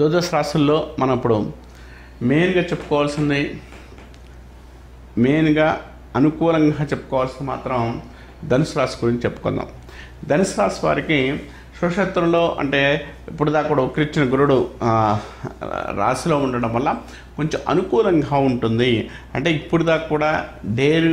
ద్వాదశ రాశుల్లో మనం ఇప్పుడు మెయిన్గా చెప్పుకోవాల్సింది మెయిన్గా అనుకూలంగా చెప్పుకోవాల్సింది మాత్రం ధనుసు రాశి గురించి చెప్పుకుందాం ధనుసు రాశి వారికి సుక్షేత్రంలో అంటే ఇప్పుడు దాకా కూడా ఉక్కిరిచ్చిన గురుడు ఆ, రాశిలో ఉండడం వల్ల కొంచెం అనుకూలంగా ఉంటుంది అంటే ఇప్పుడు దాకా కూడా డేరు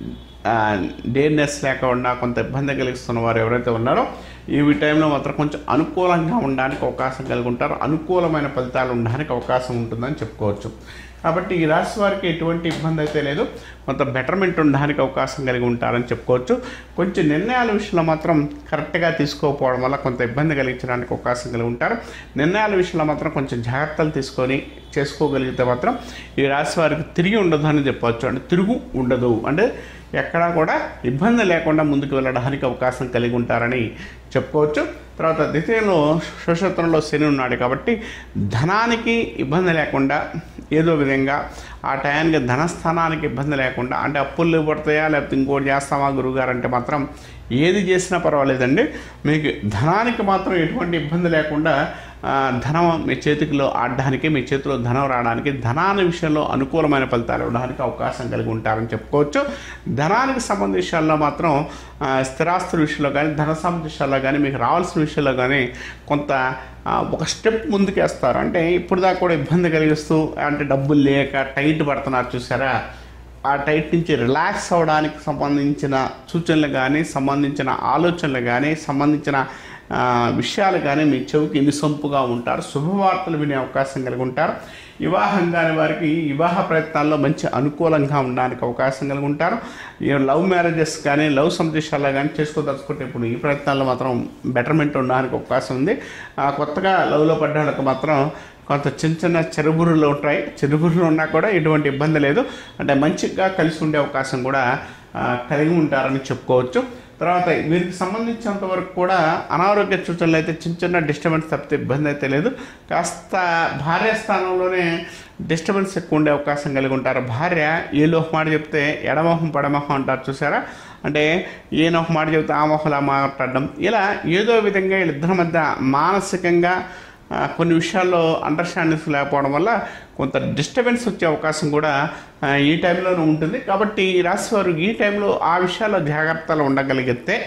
డేర్నెస్ లేకుండా కొంత ఇబ్బంది కలిగిస్తున్న వారు ఎవరైతే ఉన్నారో ఈ టైంలో మాత్రం కొంచెం అనుకూలంగా ఉండడానికి అవకాశం కలిగి ఉంటారు అనుకూలమైన ఫలితాలు ఉండడానికి అవకాశం ఉంటుందని చెప్పుకోవచ్చు కాబట్టి ఈ రాశి వారికి ఎటువంటి ఇబ్బంది అయితే లేదు కొంత బెటర్మెంట్ ఉండడానికి అవకాశం కలిగి ఉంటారని చెప్పుకోవచ్చు కొంచెం నిర్ణయాల విషయంలో మాత్రం కరెక్ట్గా తీసుకోకపోవడం వల్ల కొంత ఇబ్బంది కలిగించడానికి అవకాశం కలిగి ఉంటారు నిర్ణయాల విషయంలో మాత్రం కొంచెం జాగ్రత్తలు తీసుకొని చేసుకోగలిగితే మాత్రం ఈ రాశి వారికి తిరిగి ఉండదు అని చెప్పవచ్చు అంటే తిరుగు ఉండదు అంటే ఎక్కడా కూడా ఇబ్బంది లేకుండా ముందుకు వెళ్ళడానికి అవకాశం కలిగి ఉంటారని చెప్పుకోవచ్చు తర్వాత ద్వితీయంలో సుక్షేత్రంలో శని ఉన్నాడు కాబట్టి ధనానికి ఇబ్బంది లేకుండా ఏదో విధంగా ఆ టయానికి ధనస్థానానికి ఇబ్బంది లేకుండా అంటే అప్పులు పడతాయా లేకపోతే ఇంకోటి చేస్తామా గురువుగారు అంటే మాత్రం ఏది చేసినా పర్వాలేదండి మీకు ధనానికి మాత్రం ఎటువంటి ఇబ్బంది లేకుండా ఆ, ధనం మీ చేతికిలో ఆడడానికి మీ చేతిలో ధనం రావడానికి ధనాన్ని విషయంలో అనుకూలమైన ఫలితాలు ఇవ్వడానికి అవకాశం కలిగి ఉంటారని చెప్పుకోవచ్చు ధనానికి సంబంధించిన విషయాల్లో మాత్రం ఆ, స్థిరాస్తుల విషయంలో కానీ ధన సంబంధించిన విషయాల్లో కానీ మీకు రావాల్సిన విషయంలో కానీ కొంత ఆ, ఒక స్టెప్ ముందుకేస్తారు అంటే ఇప్పుడు దాకా కూడా ఇబ్బంది కలిగిస్తూ అంటే డబ్బులు లేక టైట్ పడుతున్నారు చూసారా ఆ టైట్ నుంచి రిలాక్స్ అవ్వడానికి సంబంధించిన సూచనలు కానీ సంబంధించిన ఆలోచనలు కానీ సంబంధించిన ఆ, విషయాలు కానీ మీ చెవికి నిసొంపుగా ఉంటారు శుభవార్తలు వినే అవకాశం కలిగి ఉంటారు వివాహం కాని వారికి ఈ వివాహ ప్రయత్నాల్లో మంచి అనుకూలంగా ఉండడానికి అవకాశం కలిగి ఉంటారు ఈ లవ్ మ్యారేజెస్ కానీ లవ్ సందేశాల్లో కానీ చేసుకోదలుచుకుంటే ఇప్పుడు ఈ ప్రయత్నాల్లో మాత్రం బెటర్మెంట్ ఉండడానికి అవకాశం ఉంది ఆ, కొత్తగా లవ్లో పడ్డ వాళ్ళకి మాత్రం కొంత చిన్న చిన్న చెరుబురులు ఉంటాయి చెరుబురులు ఉన్నా కూడా ఎటువంటి ఇబ్బంది లేదు అంటే మంచిగా కలిసి ఉండే అవకాశం కూడా ఆ, కలిగి ఉంటారని చెప్పుకోవచ్చు తర్వాత వీరికి సంబంధించినంత వరకు కూడా అనారోగ్య సూచనలు అయితే చిన్న చిన్న డిస్టర్బెన్స్ తప్పితే ఇబ్బంది అయితే లేదు కాస్త భార్య స్థానంలోనే డిస్టర్బెన్స్ ఎక్కువ ఉండే అవకాశం కలిగి ఉంటారు భార్య ఏలో ఒక మాట చెప్తే ఎడమొహం పడమొహం అంటారు చూసారా అంటే ఈయన ఒక మాట చెబితే ఆ మొహలా మాట్లాడడం ఇలా ఏదో విధంగా వీళ్ళిద్దరి మధ్య మానసికంగా ఆ, కొన్ని విషయాల్లో అండర్స్టాండింగ్స్ లేకపోవడం వల్ల కొంత డిస్టర్బెన్స్ వచ్చే అవకాశం కూడా ఆ, ఈ టైంలోనే ఉంటుంది కాబట్టి ఈ రాశి వారు ఈ టైంలో ఆ విషయాల్లో జాగ్రత్తలు ఉండగలిగితే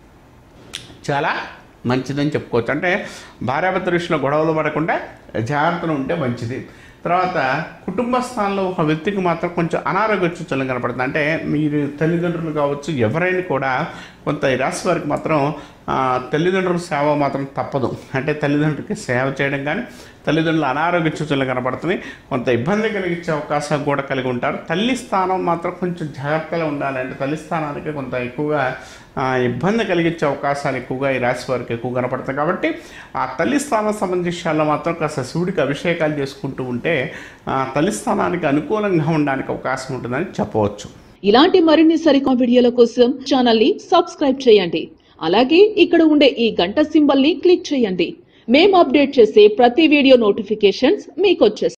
చాలా మంచిదని చెప్పుకోవచ్చు అంటే భార్యాభర్త విషయంలో గొడవలు పడకుండా జాగ్రత్తలు ఉంటే మంచిది తర్వాత కుటుంబ స్థానంలో ఒక వ్యక్తికి మాత్రం కొంచెం అనారోగ్య సూచనలు కనపడుతుంది అంటే మీరు తల్లిదండ్రులు కావచ్చు ఎవరైనా కూడా కొంత ఈ రాశి వారికి మాత్రం ఆ, తల్లిదండ్రుల సేవ మాత్రం తప్పదు అంటే తల్లిదండ్రులకి సేవ చేయడం కానీ తల్లిదండ్రుల అనారోగ్య సూచనలు కనపడుతున్నాయి కొంత ఇబ్బంది కలిగించే అవకాశం కూడా కలిగి ఉంటారు తల్లి స్థానం మాత్రం కొంచెం జాగ్రత్తగా ఉండాలి అంటే తల్లి స్థానానికి కొంత ఎక్కువగా ఆ, ఇబ్బంది కలిగించే అవకాశాలు ఎక్కువగా ఈ రాశి వారికి ఎక్కువ కనపడతాయి కాబట్టి ఆ తల్లి స్థానం సంబంధించిన విషయాల్లో మాత్రం కాస్త శివుడికి అభిషేకాలు చేసుకుంటూ ఉంటే ఆ, తల్లి స్థానానికి అనుకూలంగా ఉండడానికి అవకాశం ఉంటుందని చెప్పవచ్చు ఇలాంటి మరిన్ని సరికొత్త వీడియోల కోసం ఛానల్ ని సబ్స్క్రైబ్ చేయండి అలాగే ఇక్కడ ఉండే ఈ గంట సింబల్ ని క్లిక్ చేయండి మేము అప్డేట్ చేసే ప్రతి వీడియో నోటిఫికేషన్స్ మీకు వచ్చేస్తాయి